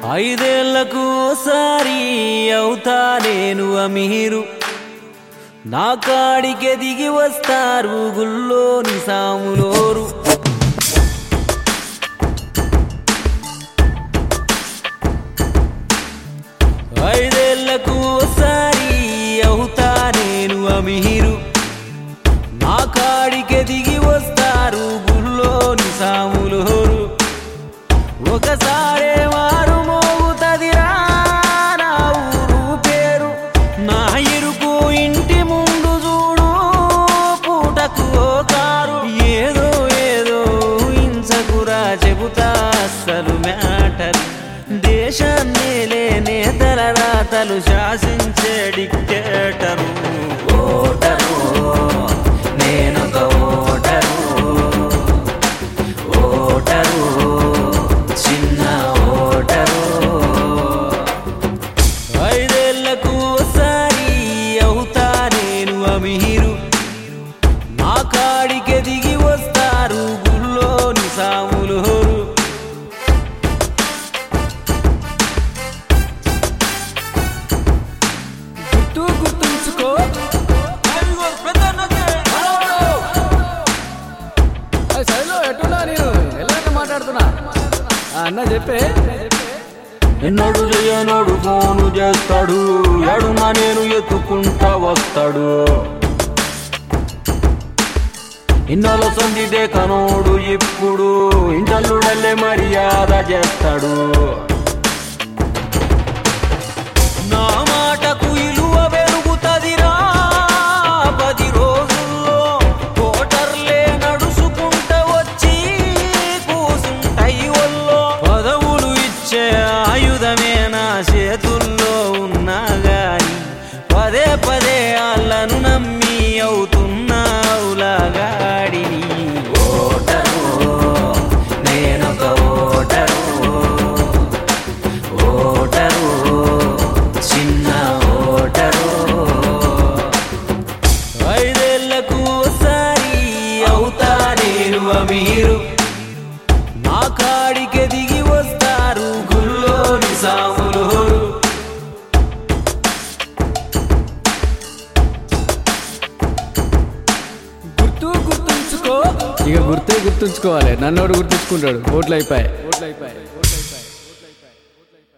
ఐదేళ్లకు ఓసారి అవుతా నేను అమీరు నా కాడికి దిగి వస్తారు గుల్లోని సాములోరు ఐదేళ్లకు ఓసారి అవుతా నేను అమీరు నా కాడికి దిగి వస్తారు గుల్లోని సాములోరు ఒకసారే వారు మోగుతదిరా నా ఊరు పేరు నా ఇరుకు ఇంటి ముందు చూడు పూటకు ఓ కారు ఏదో ఏదో హింసకురా చెబుతా అస్సలు మ్యాటర్ దేశాన్ని నేతల రాతలు శాసించే డిక్టేటరు ఓటరు నేనొక ఓటరు ఓటరు చిన్న ఓటరు ఐదేళ్లకు ఓసారి అవుతా నేను అమీరు నా కాడికి దిగి వస్తారు గుల్లోని సాములోరు గుర్తు గుర్తుంచుకో ఏయ్ శైలు ఎట్టున్నా నేను ఎలాంటి మాట్లాడుతున్నా ఆ, అన్న చెప్పే ఎన్నడు చేయనోడు ఫోను చేస్తాడు ఎడున నేను ఎత్తుకుంటా వస్తాడు ఇన్నాళ్ళ సందిదే కనోడు ఇప్పుడు ఇంటల్లుడల్లే మర్యాద చేస్తాడు నా మాటకు ఇలువ పెరుగుతదిరా పది రోజుల్లో కోటర్లే నడుచుకుంట వచ్చి కూసుంటాయి ఒల్లో పదవులు ఇచ్చే ఆయుధమే నా చేతుల్లో ఉన్నా గాని పదే పదే వాళ్ళను నమ్మి అవుతున్నా అవులాగాడిని ఓటరు నేనొక ఓటరు ఓటరు చిన్న ఓటరు ఐదేళ్లకు ఓసారి అవుతా నేను అమీరు నా కాడికి దిగి వస్తారు గుల్లోని సాములోరు గుర్తు గుర్తుంచుకో ఇక గుర్తే గుర్తుంచుకోవాలి నన్నోడు గుర్తుంచుకుంటాడు ఓట్లు అయిపోయాయి ఓట్లు అయిపోయాయి